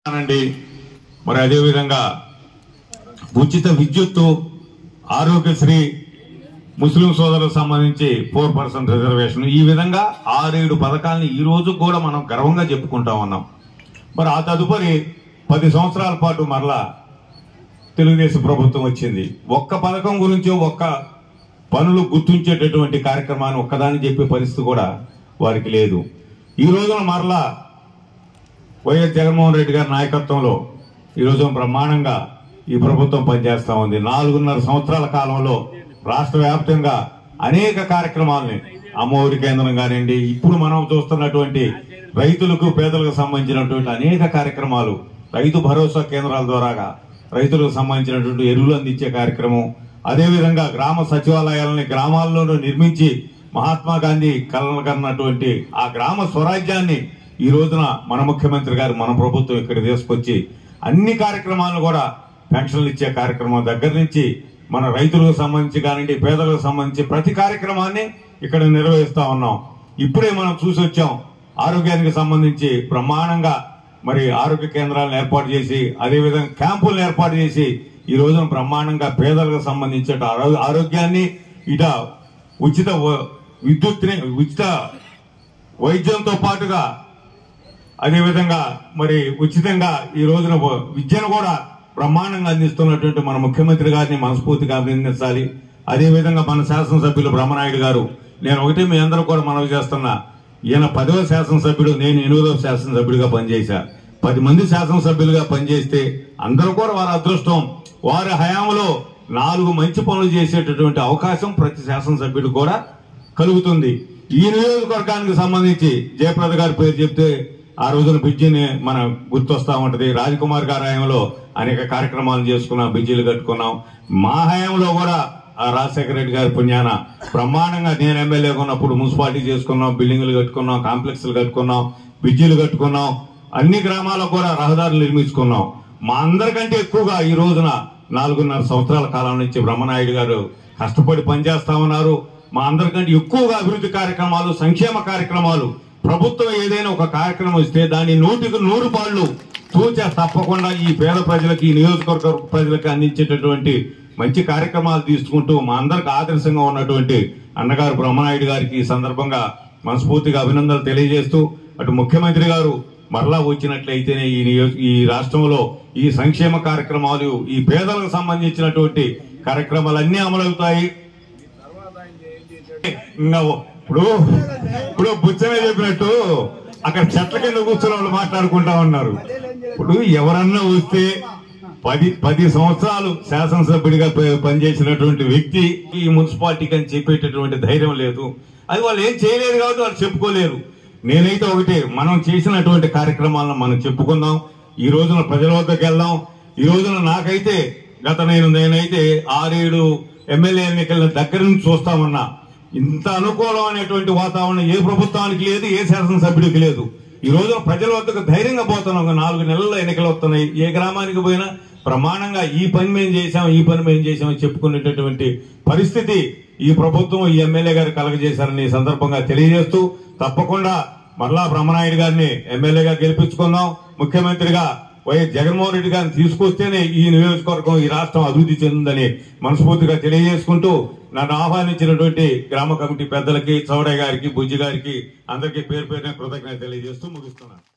అండి మరి అదేవిధంగా ఉచిత విద్యుత్తు ఆరోగ్యశ్రీ ముస్లిం సోదరులకు సంబంధించి ఫోర్ పర్సెంట్ రిజర్వేషన్ ఈ విధంగా ఆరేడు పథకాలని ఈ రోజు కూడా మనం గర్వంగా చెప్పుకుంటా ఉన్నాం మరి ఆ తదుపరి పది సంవత్సరాల పాటు మరలా తెలుగుదేశం ప్రభుత్వం వచ్చింది ఒక్క పథకం గురించి ఒక్క పనులు గుర్తించేటటువంటి కార్యక్రమాన్ని ఒక్కదాన్ని చెప్పే పరిస్థితి కూడా వారికి లేదు ఈ రోజున మరలా వైఎస్ జగన్మోహన్ రెడ్డి గారి నాయకత్వంలో ఈ రోజు బ్రహ్మాండంగా ఈ ప్రభుత్వం పనిచేస్తా ఉంది నాలుగున్నర సంవత్సరాల కాలంలో రాష్ట్ర వ్యాప్తంగా అనేక కార్యక్రమాలని అమ్మఒడి కేంద్రం కానివ్వండి ఇప్పుడు మనం చూస్తున్నటువంటి రైతులకు పేదలకు సంబంధించినటువంటి అనేక కార్యక్రమాలు రైతు భరోసా కేంద్రాల ద్వారాగా రైతులకు సంబంధించినటువంటి ఎరువులు అందించే కార్యక్రమం అదేవిధంగా గ్రామ సచివాలయాలని గ్రామాల్లోనూ నిర్మించి మహాత్మా గాంధీ కలలు కన్నటువంటి ఆ గ్రామ స్వరాజ్యాన్ని ఈ రోజున మన ముఖ్యమంత్రి గారు మన ప్రభుత్వం ఇక్కడ తీసుకొచ్చి అన్ని కార్యక్రమాలను కూడా పెన్షన్లు ఇచ్చే కార్యక్రమం దగ్గర నుంచి మన రైతులకు సంబంధించి కానివ్వండి పేదలకు సంబంధించి ప్రతి కార్యక్రమాన్ని ఇక్కడ నిర్వహిస్తా ఉన్నాం ఇప్పుడే మనం చూసి వచ్చాం ఆరోగ్యానికి సంబంధించి బ్రహ్మాండంగా మరి ఆరోగ్య కేంద్రాలను ఏర్పాటు చేసి అదేవిధంగా క్యాంపులను ఏర్పాటు చేసి ఈ రోజున బ్రహ్మాండంగా పేదలకు సంబంధించిన ఆరో- ఆరోగ్యాన్ని ఇట ఉచిత వ- విద్యుత్ని ఉచిత వైద్యంతో పాటుగా అదేవిధంగా మరి ఉచితంగా ఈ రోజున వ- విద్యను కూడా బ్రహ్మాండంగా అందిస్తున్నటువంటి మన ముఖ్యమంత్రి గారిని మనస్ఫూర్తిగా అభినందించాలి అదేవిధంగా మన శాసనసభ్యులు బ్రహ్మనాయుడు గారు నేను ఒకటి మీ అందరూ కూడా మనవి చేస్తున్నా ఈయన పదవ శాసనసభ్యుడు నేను ఎనిమిదవ శాసనసభ్యుడిగా పనిచేశా పది మంది శాసనసభ్యులుగా పనిచేస్తే అందరూ కూడా వారి అదృష్టం వారి హయాంలో నాలుగు మంచి పనులు చేసేటటువంటి అవకాశం ప్రతి శాసనసభ్యుడు కూడా కలుగుతుంది ఈ నియోజకవర్గానికి సంబంధించి జయప్రద గారి పేరు చెప్తే ఆ రోజున బ్రిడ్జిని మన గుర్తొస్తా ఉంటది రాజకుమార్ గారి హయాంలో అనేక కార్యక్రమాలు చేసుకున్నాం బ్రిడ్జిలు కట్టుకున్నాం మా హయాంలో కూడా ఆ రాజశేఖర రెడ్డి గారి పుణ్యాన బ్రహ్మాండంగా నేను ఎమ్మెల్యేగా ఉన్నప్పుడు మున్సిపాలిటీ చేసుకున్నాం బిల్డింగ్లు కట్టుకున్నాం కాంప్లెక్స్లు కట్టుకున్నాం బ్రిడ్జిలు కట్టుకున్నాం అన్ని గ్రామాలకు కూడా రహదారులు నిర్మించుకున్నాం మా అందరికంటే ఎక్కువగా ఈ రోజున నాలుగున్నర సంవత్సరాల కాలం నుంచి బ్రహ్మనాయుడు గారు కష్టపడి పనిచేస్తా ఉన్నారు మా అందరికంటే ఎక్కువగా అభివృద్ధి కార్యక్రమాలు సంక్షేమ కార్యక్రమాలు ప్రభుత్వం ఏదైనా ఒక కార్యక్రమం ఇస్తే దాన్ని నూటికి నూరు పాళ్ళు తూచా తప్పకుండా ఈ పేద ప్రజలకి ఈ నియోజకవర్గ ప్రజలకు అందించేటటువంటి మంచి కార్యక్రమాలు తీసుకుంటూ మా అందరికి ఆదర్శంగా ఉన్నటువంటి అన్నగారు బ్రహ్మనాయుడు గారికి ఈ సందర్భంగా మనస్ఫూర్తిగా అభినందనలు తెలియజేస్తూ అటు ముఖ్యమంత్రి గారు మరలా వచ్చినట్లయితేనే ఈ నియోజ ఈ రాష్ట్రంలో ఈ సంక్షేమ కార్యక్రమాలు ఈ పేదలకు సంబంధించినటువంటి కార్యక్రమాలన్నీ అమలవుతాయి ఇంకా ఇప్పుడు ఇప్పుడు బుచ్చమే చెప్పినట్టు అక్కడ చెట్ల కింద కూర్చున్న వాళ్ళు మాట్లాడుకుంటా ఉన్నారు ఇప్పుడు ఎవరన్నా వస్తే పది పది సంవత్సరాలు శాసనసభ్యుడిగా ప- పనిచేసినటువంటి వ్యక్తి ఈ మున్సిపాలిటీకి అని చెప్పేటటువంటి ధైర్యం లేదు అది వాళ్ళు ఏం చేయలేరు కాబట్టి వాళ్ళు చెప్పుకోలేరు నేనైతే ఒకటి మనం చేసినటువంటి కార్యక్రమాలను మనం చెప్పుకుందాం ఈ రోజున ప్రజల వద్దకు వెళ్దాం ఈ రోజున నాకైతే గత నేను నేనైతే ఆరేడు ఎమ్మెల్యే ఎన్నికల దగ్గర నుంచి చూస్తామన్నా ఇంత అనుకూలమైనటువంటి వాతావరణం ఏ ప్రభుత్వానికి లేదు ఏ శాసనసభ్యుడికి లేదు ఈ రోజు ప్రజల వద్దకు ధైర్యంగా పోతున్నాం ఒక నాలుగు నెలల్లో ఎన్నికలు వస్తున్నాయి ఏ గ్రామానికి పోయినా ప్రమాణంగా ఈ పని మేము చేశాం ఈ పని మేము చేశామని చెప్పుకునేటటువంటి పరిస్థితి ఈ ప్రభుత్వం ఈ ఎమ్మెల్యే గారు కలగజేశారని ఈ సందర్భంగా తెలియజేస్తూ తప్పకుండా మరలా బ్రహ్మనాయుడు గారిని ఎమ్మెల్యేగా గెలిపించుకుందాం ముఖ్యమంత్రిగా వైఎస్ జగన్మోహన్ రెడ్డి గారిని తీసుకొస్తేనే ఈ నియోజకవర్గం ఈ రాష్ట్రం అభివృద్ధి చెందిందని మనస్ఫూర్తిగా తెలియజేసుకుంటూ నన్ను ఆహ్వానించినటువంటి గ్రామ కమిటీ పెద్దలకి చౌడయ్య గారికి బుజ్జి గారికి అందరికీ పేరు పేరున కృతజ్ఞత తెలియజేస్తూ ముగిస్తున్నాను